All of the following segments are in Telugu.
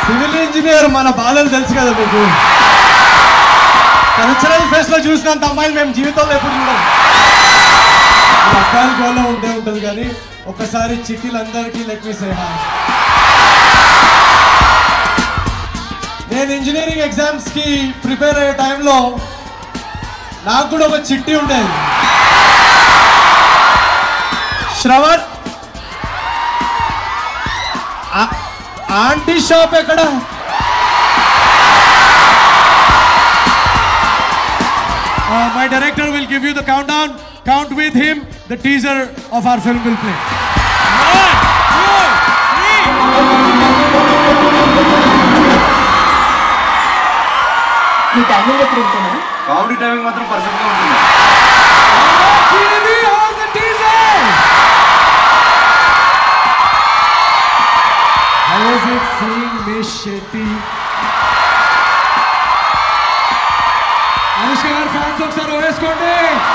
సివిల్ ఇంజనీర్ మన బాధలు తెలుసు కదా మీకు కల్చరల్ ఫెస్ట్ లో చూసినంత అమ్మాయిలు మేము జీవితంలో ఎప్పుడు చూడం అబ్బాయిల గోళ ఉంటే ఉంటుంది కానీ ఒకసారి చిట్టీలందరికీ లెక్ మీ సే హాయ్ నేను ఇంజనీరింగ్ ఎగ్జామ్స్ కి ప్రిపేర్ అయ్యే టైంలో నాకు కూడా ఒక చిట్టి ఉండేది శ్రవణ్ ఆ- ఆంటీ షాప్ ఎక్కడ Uh, my director will give you the countdown. Count with him. The teaser of our film will play. One, two, three. మీ టైమింగ్ ఎప్పుడు ఉంటుందా కామెడీ టైమింగ్ మాత్రం పర్ఫెక్ట్ గా ఉంటుంది Srini, how's the teaser? How was it seeing Miss Shetty? Anushka గారు ఫ్యాన్స్ ఒకసారి వేసుకోండి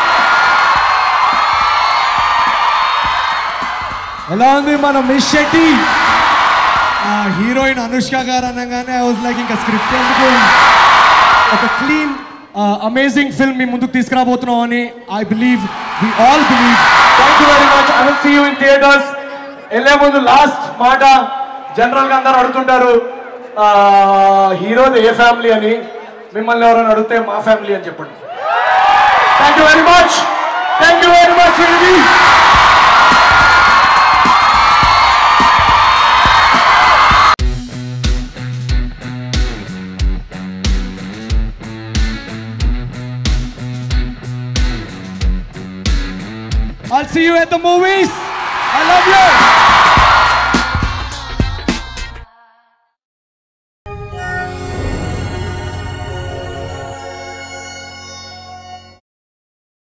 ఎలా ఉంది మన మిస్ శెట్టి హీరోయిన్ అనుష్క గారు అనగానే ఐ వాజ్ లైక్ ఇంకా స్క్రిప్ట్ ఎందుకు ఒక క్లీన్ అమేజింగ్ ఫిల్మ్ మీ ముందుకు తీసుకురాబోతున్నాం అని I believe we all believe thank you very much I will see you in theatres వెళ్ళే ముందు లాస్ట్ మాట జనరల్ గా అందరూ అడుగుతుంటారు హీరోది ఏ ఫ్యామిలీ అని మిమ్మల్ని ఎవరైనా అడిగితే మా ఫ్యామిలీ అని చెప్పండి thank you very much thank you very much I'll see you at the movies. I love you.